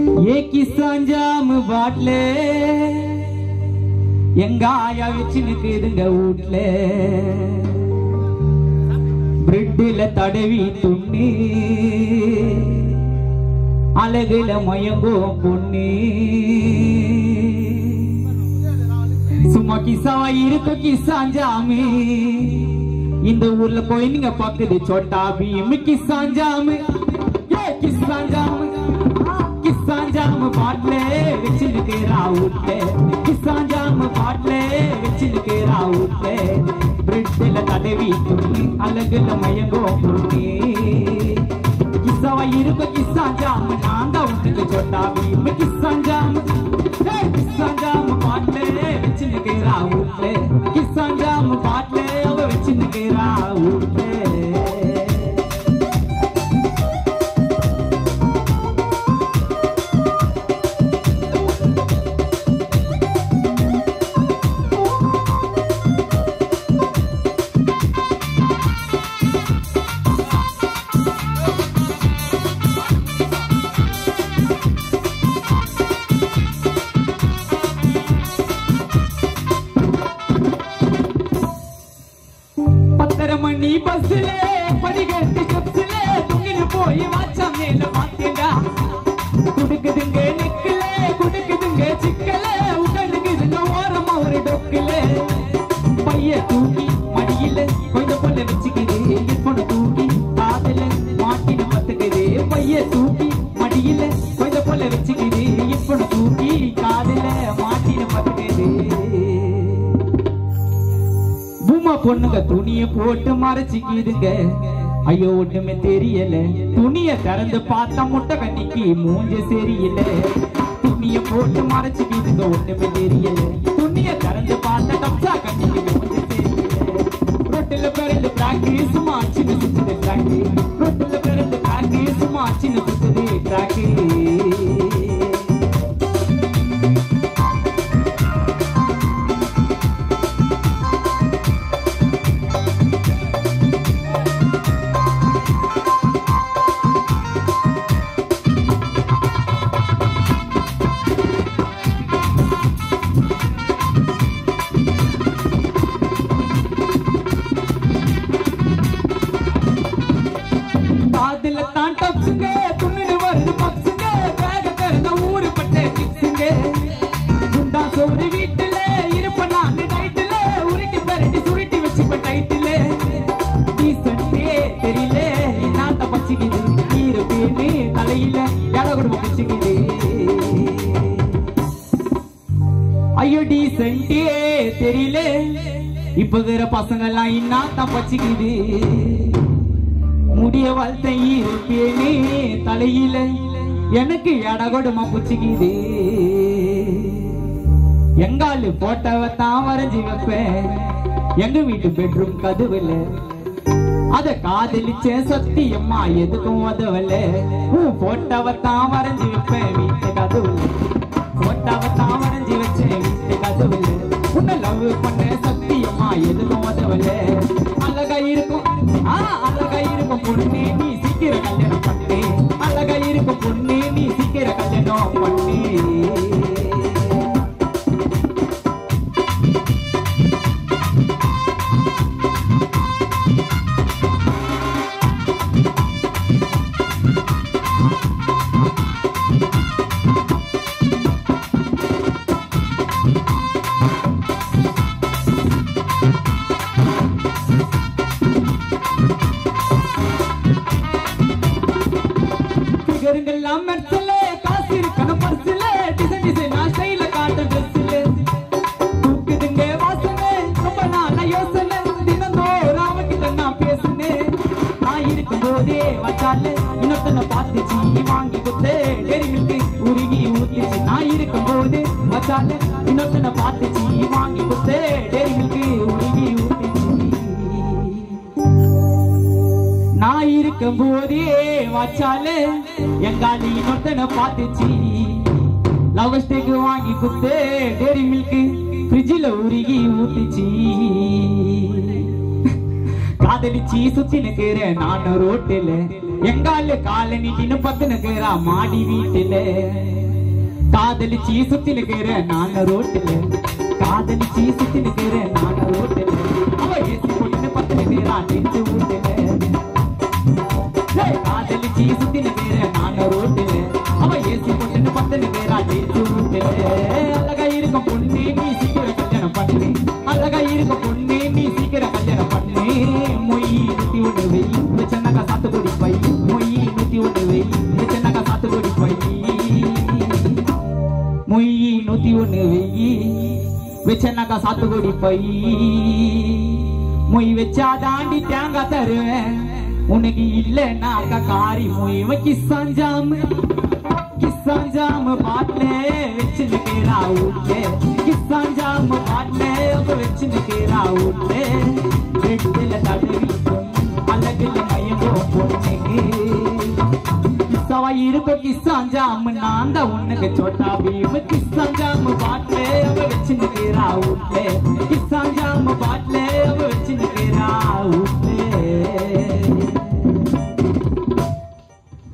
ஏ கிசாஞ்சாமு பாட்ல எங்க ஆயா வச்சுனுக்கு இதுங்க வீட்ல பிரெட்ல தடவி துண்ணி அழகுல மயங்கும் பொண்ணு சும்மா கிசாவா இருக்க கிசாஞ்சாமி இந்த ஊர்ல போய் நீங்க பாக்குது சோட்டா பீம் கிசாஞ்சாமு ஏ கிசாஞ்சாமு கிசாஞ்சாமு பாட்ல வச்சிருக்கிறா வீட்ல கிசாஞ்சாமு பாட்ல வச்சிருக்கிறா வீட்ல பிரெட்ல தடவி துண்ணி அழகுல மயங்கும் பொண்ணு கிஸ்ஸாவா இருக்க கிஸ்ஸாஞ்சாம நான் தான் உனக்கு சொன்னா பீம் கிஸ்ஸாஞ்சாம ஏய் கிஸ்ஸாஞ்சாம பாட்லே வச்சுனுக்கிறா வீட்ல கிஸ்ஸாஞ்சாம பாட்லே அவ வச்சுனுக்கிறா வீட்ல பத்தரை மணி பஸ்ல படிக்கட்டு ஸ்டெப்ஸ்ல துங்கிட்டு போய் வாச்சா மேல மாத்தேண்டா குடுக்குதுங்க நிக்கல குடுக்குதுங்க சிக்கல உடலுக்குதுங்க ஓரமா ஒரு டொக்குல பைய தூக்கி மடியில கொஞ்சம் பொண்ண வச்சுக்குது இப்பொண்ணு தூக்கி காதல மாட்டின மத்துக்குது பைய தூக்கி மடியில கொஞ்சம் பொண்ண வச்சுக்குது இப்பொண்ணு தூக்கி காதல மாட்டின மத்துக்குது பூமா பொண்ணுங்க துணிய போட்டு மறைச்சிக்கிதுங்க ஐயோ ஒண்ணுமே தெரியல துணிய திறந்து பார்த்தா முட்டை கண்ணிக்கு மூஞ்ச சரியில்ல துணிய போட்டு மறைச்சிக்கிதுங்க ஒண்ணுமே தெரியல துணிய திறந்து பார்த்தா கப்சா கண்ணிக்கு மூஞ்ச சரியில்ல ரொட்டில பிறந்து பிராக்டிஸ் மாச்சின்னு சுத்துது ட்ராக்கு ரொட்டில பிறந்து பிராக்டிஸ் மாச்சின்னு சுத்துது ட்ராக்கு காதுல தான் டப்ஸுங்க துண்ணுன்னு வருது பப்ஸுங்க பேக திறந்த ஊரு பட்ட சிக்ஸுங்க குண்டா சோறு வீட்டுல இருப்ப நான் டைட்டுல உருட்டி பரட்டி சுருட்டி வச்சுப்ப டைட்டுல டீசன்ட்டே தெரியல நாத்த பச்சிக்குது ஈர பேரு தலையில எட குடும்பம் பச்சிக்குது ஐயோ டீசன்ட்டே தெரியல இப்ப இருக்கிற பசங்க எல்லாம் இன்னாத்தான் பச்சிக்குது முடிய வளர்த்த இருப்பேனே தலையில எனக்கு எடகொடுமா புச்சிக்குது எங்காலு போட்டோவை தான் வரைஞ்சி வைப்பேன் எங்க வீட்டு பெட்ரூம் கதவுல அத காதலிச்ச சத்தியம்மா எதுக்கும் உதவல உன் போட்டோவை தான் வரைஞ்சி வைப்பேன் வீட்டு கதவுல போட்டோவை தான் வரைஞ்சி வச்சேன் வீட்டு கதவுல உன்னை லவ் பண்ண சத்தியம்மா எதுக்கும் உதவல அழகா இருக்கும் ஆ, அழகா இருக்கும் பொண்ணு நீ சீக்கிர கல்யாணம் பண்ணு அழகா இருக்கும் பொண்ணு நீ சீக்கிர கல்யாணம் பண்ணு ஃபிகருங்கெல்லாம் மெர்சல காசு இருக்கணும் பர்சல டிசைன் டிசைனா ஸ்டைல காட்ட ட்ரெஸ்ல தூக்குதுங்க வாசனை ரொம்ப நாளா யோசனை தினந்தோறும் அவகிட்ட நான் பேசுனேன் நான் இருக்கும் போதே வச்சால இன்னொருத்தனை பார்த்து சீ வாங்கி குத்து டெரி மில்க்கு உருகி ஊத்திச்சு நான் இருக்கும் போது வச்சால இன்னொருத்தனை பார்த்து சீ வாங்கி குத்து டெரி மில்க்கு உருகி ஊத்திச்சு நான் இருக்கும் போதே வச்சாலே எங்காலி இன்னொருத்தனை பார்த்துச்சு லவ் ஸ்டேக் வாங்கி குத்து டேரி மில்க் ஃப்ரிட்ஜில் உருகி ஊத்துச்சு காதலிச்சு சுத்தி நிக்கிறேன் நான் ரோட்டில எங்கால கால நீட்டின்னு பத்துனுக்குறா மாடி வீட்டுல காதலிச்சு சுத்தி நிக்கிற நான ரோட்டுல காதலிச்சு சுத்தி நிக்கிற நான ரோட்டுல அவ ஏசி பொண்ணு பத்து நிக்கிறா நெஞ்சு வீட்டுல ஏய், காதலிச்சு சுத்தி நிக்கிற நான ரோட்டுல அவ ஏசி பொண்ணு பத்து நிக்கிறா நெஞ்சு வீட்டுல அழகா இருக்கும் பொண்ணு நீ சீக்கிரம் கல்யாணம் பண்ணு அழகா இருக்கும் பொண்ணு நீ சீக்கிரம் கல்யாணம் பண்ணு மொய் நூத்தி ஒண்ணு வெய் வச்சனாக்கா சாத்துக்குடி பை மொய் நூத்தி ஒண்ணு வெய் வச்சனாக்கா சாத்துக்குடி பை மொய் நூத்தி ஒண்ணு வெய் வச்சனாக்கா சாத்துக்குடி பை மொய் வச்சா தாண்டி தேங்காய் தருவேன் உனக்கு இல்லைன்னாக்கா காரி மொய் கிசான் ஜாமு கிசான் ஜாமு பாட்ல வச்சு நிக்கிறா வீட்ல கிசான் ஜாமு பாட்ல வச்சு நிக்கிறா வீட்ல வெட்டில தடவிக்கும் அழகுல மயங்கோ பொண்ணுக்கு கிஸ்ஸாவா இருக்கும் கிஸ்ஸான் ஜாமு நான் தான் உனக்கு சோட்டா பீம் கிஸ்ஸான் ஜாமு பாட்ல